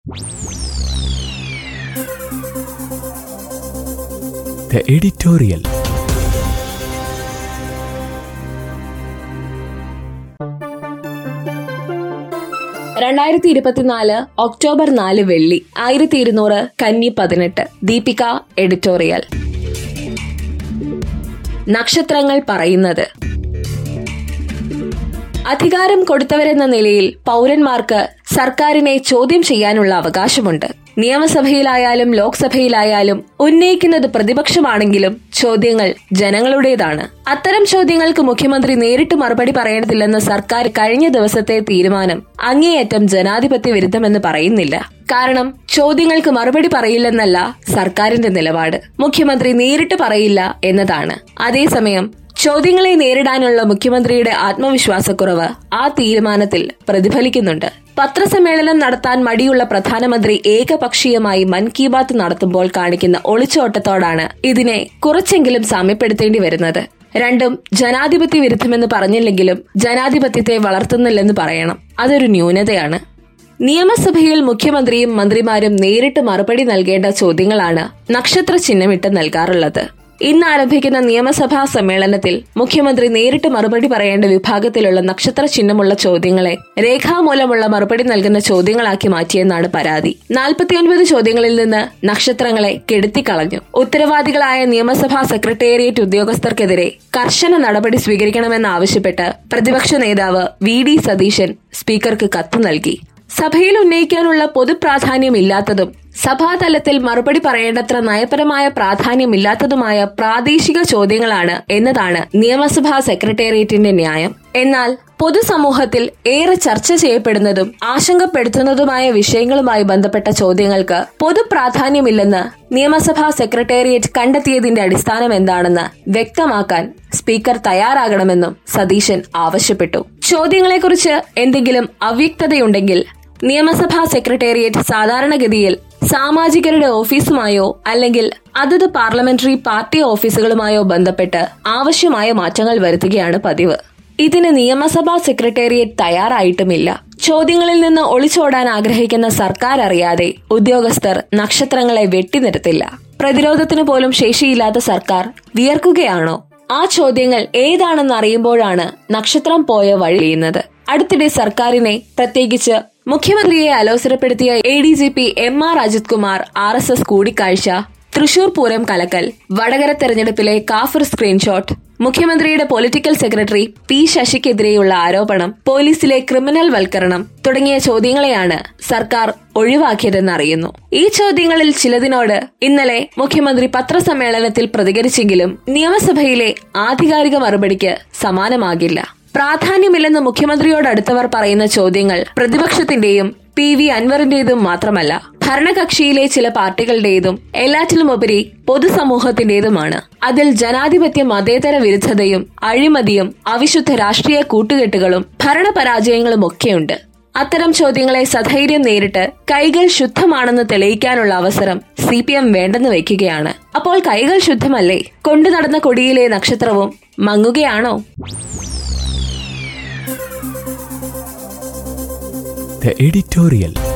The editorial. രണ്ടായിരത്തി ഇരുപത്തിനാല് October നാല് വെള്ളി ആയിരത്തി ഇരുന്നൂറ് കന്നി പതിനെട്ട് ദീപിക എഡിറ്റോറിയൽ നക്ഷത്രങ്ങൾ പറയുന്നത് അധികാരം കൊടുത്തവരെന്ന നിലയിൽ പൗരന്മാർക്ക് സർക്കാരിനെ ചോദ്യം ചെയ്യാനുള്ള അവകാശമുണ്ട് നിയമസഭയിലായാലും ലോക്സഭയിലായാലും ഉന്നയിക്കുന്നത് പ്രതിപക്ഷമാണെങ്കിലും ചോദ്യങ്ങൾ ജനങ്ങളുടേതാണ് അത്തരം ചോദ്യങ്ങൾക്ക് മുഖ്യമന്ത്രി നേരിട്ട് മറുപടി പറയേണ്ടതില്ലെന്ന സർക്കാർ കഴിഞ്ഞ ദിവസത്തെ തീരുമാനം അങ്ങേയറ്റം ജനാധിപത്യ വിരുദ്ധമെന്ന് പറയുന്നില്ല കാരണം ചോദ്യങ്ങൾക്ക് മറുപടി പറയില്ലെന്നല്ല സർക്കാരിന്റെ നിലപാട് മുഖ്യമന്ത്രി നേരിട്ട് പറയില്ല എന്നതാണ് അതേസമയം ചോദ്യങ്ങളെ നേരിടാനുള്ള മുഖ്യമന്ത്രിയുടെ ആത്മവിശ്വാസക്കുറവ് ആ തീരുമാനത്തിൽ പ്രതിഫലിക്കുന്നുണ്ട് പത്രസമ്മേളനം നടത്താൻ മടിയുള്ള പ്രധാനമന്ത്രി ഏകപക്ഷീയമായി മൻ കി ബാത്ത് നടത്തുമ്പോൾ കാണിക്കുന്ന ഒളിച്ചോട്ടത്തോടാണ് ഇതിനെ കുറച്ചെങ്കിലും സാമ്യപ്പെടുത്തേണ്ടി വരുന്നത് രണ്ടും ജനാധിപത്യ വിരുദ്ധമെന്ന് പറഞ്ഞില്ലെങ്കിലും ജനാധിപത്യത്തെ വളർത്തുന്നില്ലെന്ന് പറയണം അതൊരു ന്യൂനതയാണ് നിയമസഭയിൽ മുഖ്യമന്ത്രിയും മന്ത്രിമാരും നേരിട്ട് മറുപടി നൽകേണ്ട ചോദ്യങ്ങളാണ് നക്ഷത്ര ചിഹ്നമിട്ട് നൽകാറുള്ളത് ഇന്ന് ആരംഭിക്കുന്ന നിയമസഭാ സമ്മേളനത്തിൽ മുഖ്യമന്ത്രി നേരിട്ട് മറുപടി പറയേണ്ട വിഭാഗത്തിലുള്ള നക്ഷത്ര ചിഹ്നമുള്ള ചോദ്യങ്ങളെ രേഖാമൂലമുള്ള മറുപടി നൽകുന്ന ചോദ്യങ്ങളാക്കി മാറ്റിയെന്നാണ് പരാതി നാൽപ്പത്തിയൊൻപത് ചോദ്യങ്ങളിൽ നിന്ന് നക്ഷത്രങ്ങളെ കെടുത്തിക്കളഞ്ഞു ഉത്തരവാദികളായ നിയമസഭാ സെക്രട്ടേറിയറ്റ് ഉദ്യോഗസ്ഥർക്കെതിരെ കർശന നടപടി സ്വീകരിക്കണമെന്നാവശ്യപ്പെട്ട് പ്രതിപക്ഷ നേതാവ് വി ഡി സതീശൻ സ്പീക്കർക്ക് കത്ത് നൽകി സഭയിൽ ഉന്നയിക്കാനുള്ള പൊതുപ്രാധാന്യമില്ലാത്തതും സഭാതലത്തിൽ മറുപടി പറയേണ്ടത്ര നയപരമായ പ്രാധാന്യമില്ലാത്തതുമായ പ്രാദേശിക ചോദ്യങ്ങളാണ് എന്നതാണ് നിയമസഭാ സെക്രട്ടേറിയറ്റിന്റെ ന്യായം എന്നാൽ പൊതുസമൂഹത്തിൽ ഏറെ ചർച്ച ചെയ്യപ്പെടുന്നതും ആശങ്കപ്പെടുത്തുന്നതുമായ വിഷയങ്ങളുമായി ബന്ധപ്പെട്ട ചോദ്യങ്ങൾക്ക് പൊതുപ്രാധാന്യമില്ലെന്ന് നിയമസഭാ സെക്രട്ടേറിയറ്റ് കണ്ടെത്തിയതിന്റെ അടിസ്ഥാനം എന്താണെന്ന് വ്യക്തമാക്കാൻ സ്പീക്കർ തയ്യാറാകണമെന്നും സതീശൻ ആവശ്യപ്പെട്ടു ചോദ്യങ്ങളെക്കുറിച്ച് എന്തെങ്കിലും അവ്യക്തതയുണ്ടെങ്കിൽ നിയമസഭാ സെക്രട്ടേറിയറ്റ് സാധാരണഗതിയിൽ സാമാജികരുടെ ഓഫീസുമായോ അല്ലെങ്കിൽ അതത് പാർലമെന്ററി പാർട്ടി ഓഫീസുകളുമായോ ബന്ധപ്പെട്ട് ആവശ്യമായ മാറ്റങ്ങൾ വരുത്തുകയാണ് പതിവ് ഇതിന് നിയമസഭാ സെക്രട്ടേറിയറ്റ് തയ്യാറായിട്ടുമില്ല ചോദ്യങ്ങളിൽ നിന്ന് ഒളിച്ചോടാൻ ആഗ്രഹിക്കുന്ന സർക്കാർ അറിയാതെ ഉദ്യോഗസ്ഥർ നക്ഷത്രങ്ങളെ വെട്ടിനിരത്തില്ല പ്രതിരോധത്തിന് പോലും ശേഷിയില്ലാത്ത സർക്കാർ വിയർക്കുകയാണോ ആ ചോദ്യങ്ങൾ ഏതാണെന്ന് അറിയുമ്പോഴാണ് നക്ഷത്രം പോയ വഴിയുന്നത് അടുത്തിടെ സർക്കാരിനെ പ്രത്യേകിച്ച് മുഖ്യമന്ത്രിയെ അലോസരപ്പെടുത്തിയ A D G P M R Ajith Kumar R S S കൂടിക്കാഴ്ച തൃശൂർ പൂരം കലക്കൽ വടകര തെരഞ്ഞെടുപ്പിലെ കാഫർ സ്ക്രീൻഷോട്ട് മുഖ്യമന്ത്രിയുടെ പൊളിറ്റിക്കൽ സെക്രട്ടറി പി ശശിക്കെതിരെയുള്ള ആരോപണം പോലീസിലെ ക്രിമിനൽ വൽക്കരണം തുടങ്ങിയ ചോദ്യങ്ങളെയാണ് സർക്കാർ ഒഴിവാക്കിയതെന്ന് അറിയുന്നു ഈ ചോദ്യങ്ങളിൽ ചിലതിനോട് ഇന്നലെ മുഖ്യമന്ത്രി പത്രസമ്മേളനത്തിൽ പ്രതികരിച്ചെങ്കിലും നിയമസഭയിലെ ആധികാരിക മറുപടിക്ക് സമാനമാകില്ല പ്രാധാന്യമില്ലെന്ന് മുഖ്യമന്ത്രിയോട് അടുത്തവർ പറയുന്ന ചോദ്യങ്ങൾ പ്രതിപക്ഷത്തിന്റെയും പി വി അൻവറിന്റേതും മാത്രമല്ല ഭരണകക്ഷിയിലെ ചില പാർട്ടികളുടേതും എല്ലാറ്റിലുമുപരി പൊതുസമൂഹത്തിന്റേതുമാണ് അതിൽ ജനാധിപത്യ മതേതര വിരുദ്ധതയും അഴിമതിയും അവിശുദ്ധ രാഷ്ട്രീയ കൂട്ടുകെട്ടുകളും ഭരണപരാജയങ്ങളും ഒക്കെയുണ്ട് അത്തരം ചോദ്യങ്ങളെ സധൈര്യം നേരിട്ട് കൈകൾ ശുദ്ധമാണെന്ന് തെളിയിക്കാനുള്ള അവസരം സി പി എം വേണ്ടെന്ന് വയ്ക്കുകയാണ് അപ്പോൾ കൈകൾ ശുദ്ധമല്ലേ കൊണ്ടു നടന്ന കൊടിയിലെ നക്ഷത്രവും മങ്ങുകയാണോ The editorial.